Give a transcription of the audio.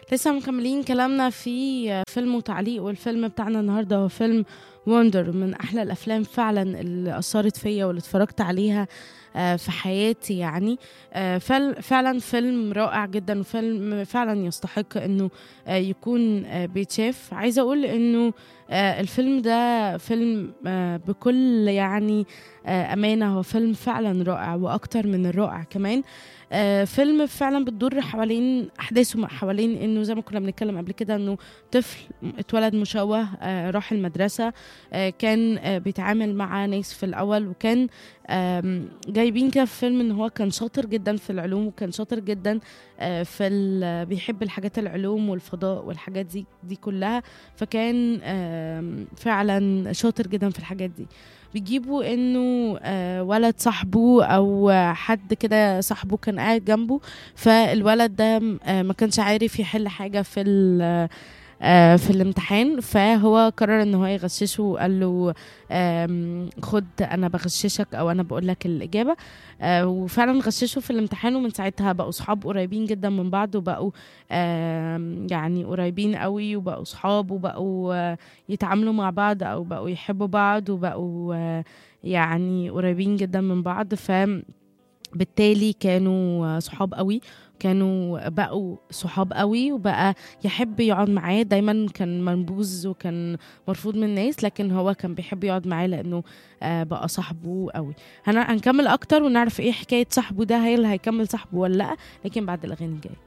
لسه مكملين كلامنا في فيلم وتعليق والفيلم بتاعنا النهارده هو فيلم وندر من احلى الافلام فعلا اللي اثرت فيا واللي اتفرجت عليها آه، في حياتي يعني آه، فل- فعلا فيلم رائع جدا وفيلم فعلا يستحق انه آه، يكون آه، بيتشاف عايزه اقول انه آه، الفيلم ده فيلم آه، بكل يعني آه، امانه هو فيلم فعلا رائع واكتر من الرائع كمان آه، فيلم فعلا بتدور حوالين احداثه حوالين انه زي ما كنا بنتكلم قبل كده انه طفل اتولد مشوه آه، راح المدرسه آه، كان آه، بيتعامل مع ناس في الاول وكان آم، جايبين كده في فيلم ان هو كان شاطر جدا في العلوم وكان شاطر جدا آه، في ال- بيحب الحاجات العلوم والفضاء والحاجات دي دي كلها فكان آم، فعلا شاطر جدا في الحاجات دي بيجيبوا انه آه، ولد صاحبه او آه، حد كده صاحبه كان قاعد جنبه فالولد ده آه، ما كانش عارف يحل حاجه في ال- آه، في الامتحان فهو قرر ان هو يغششه وقال له آم، خد انا بغششك او انا بقول لك الاجابه آه، وفعلا غششه في الامتحان ومن ساعتها بقوا صحاب قريبين جدا من بعض وبقوا آم، يعني قريبين قوي وبقوا صحاب وبقوا آه، يتعاملوا مع بعض او بقوا يحبوا بعض وبقوا آه، يعني قريبين جدا من بعض ف بالتالي كانوا صحاب قوي كانوا بقوا صحاب قوي وبقى يحب يقعد معاه دايما كان منبوذ وكان مرفوض من الناس لكن هو كان بيحب يقعد معاه لانه آه، بقى صاحبه قوي هن- هنكمل اكتر ونعرف ايه حكايه صاحبه ده هل هيكمل صاحبه ولا لا لكن بعد الاغاني الجايه